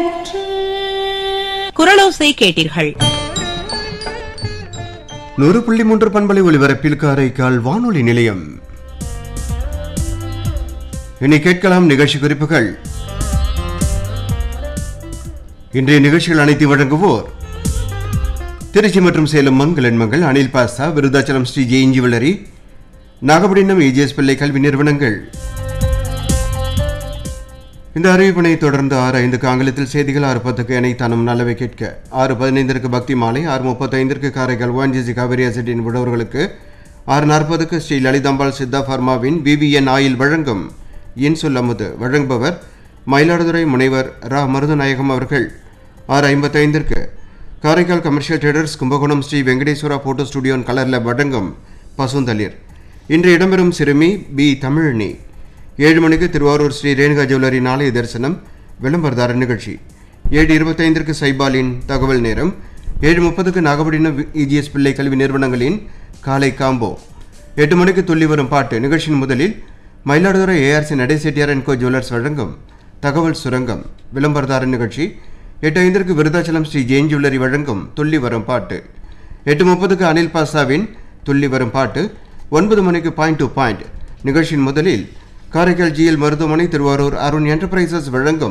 குரலோசை கேட்டீர்கள் நூறு புள்ளி மூன்று பண்பலை ஒலிபரப்பில் காரைக்கால் வானொலி நிலையம் இனி கேட்கலாம் நிகழ்ச்சி குறிப்புகள் இன்றைய நிகழ்ச்சிகள் அனைத்து வழங்குவோர் திருச்சி மற்றும் சேலம் மங்களன் மங்கள் Anil pasta Vriddhachalam Sri Jain jewellery Nagapattinam AGS பிள்ளை கல்வி நிறுவனங்கள் இந்த அறிவிப்பினை தொடர்ந்து ஆறு ஐந்துக்கு ஆங்கிலத்தில் செய்திகள் ஆறு பத்துக்கு இணைத்தானும் நல்லவை கேட்க ஆறு பதினைந்திற்கு பக்தி மாலை ஆறு முப்பத்தைந்திற்கு காரைக்கால் ஓஎன்ஜிசி காவிரி அசட்டின் விடவர்களுக்கு ஆறு நாற்பதுக்கு ஸ்ரீ லலிதாம்பாள் சித்தா ஃபார்மாவின் விவிஎன் ஆயில் வழங்கும் இன்சொல் அமுது வழங்குபவர் மயிலாடுதுறை முனைவர் ரா மருதநாயகம் அவர்கள் ஆறு ஐம்பத்தைந்திற்கு Karaikal commercial traders Kumbakonam Sri Venkateswara photo ஸ்டுடியோன் கலரில் வழங்கும் பசுந்தளிர் இன்று இடம்பெறும் சிறுமி பி தமிழினி ஏழு மணிக்கு திருவாரூர் ஸ்ரீ ரேணுகா ஜுவல்லரி நாளைய தரிசனம் விளம்பரதார நிகழ்ச்சி ஏழு இருபத்தைந்திற்கு சைபாலின் தகவல் நேரம் ஏழு முப்பதுக்கு நாகப்பட்டினம் இஜிஎஸ் பிள்ளை கல்வி நிறுவனங்களின் காலை காம்போ எட்டு மணிக்கு துள்ளி வரும் பாட்டு நிகழ்ச்சியின் முதலில் Mayiladuthurai ARC Nadesettiyar and co jewellers வழங்கும் தகவல் சுரங்கம் விளம்பரதார நிகழ்ச்சி எட்டு ஐந்திற்கு விருதாச்சலம் ஸ்ரீ ஜெயின் ஜுவல்லரி வழங்கும் துள்ளி வரும் பாட்டு எட்டு முப்பதுக்கு அனில் பாஸ்தாவின் துள்ளி வரும் பாட்டு ஒன்பது மணிக்கு பாயிண்ட் டு பாயிண்ட் நிகழ்ச்சியின் முதலில் காரைக்கால் ஜிஎல் மருத்துவமனை திருவாரூர் அருண் என்டர்பிரைசஸ் வழங்கும்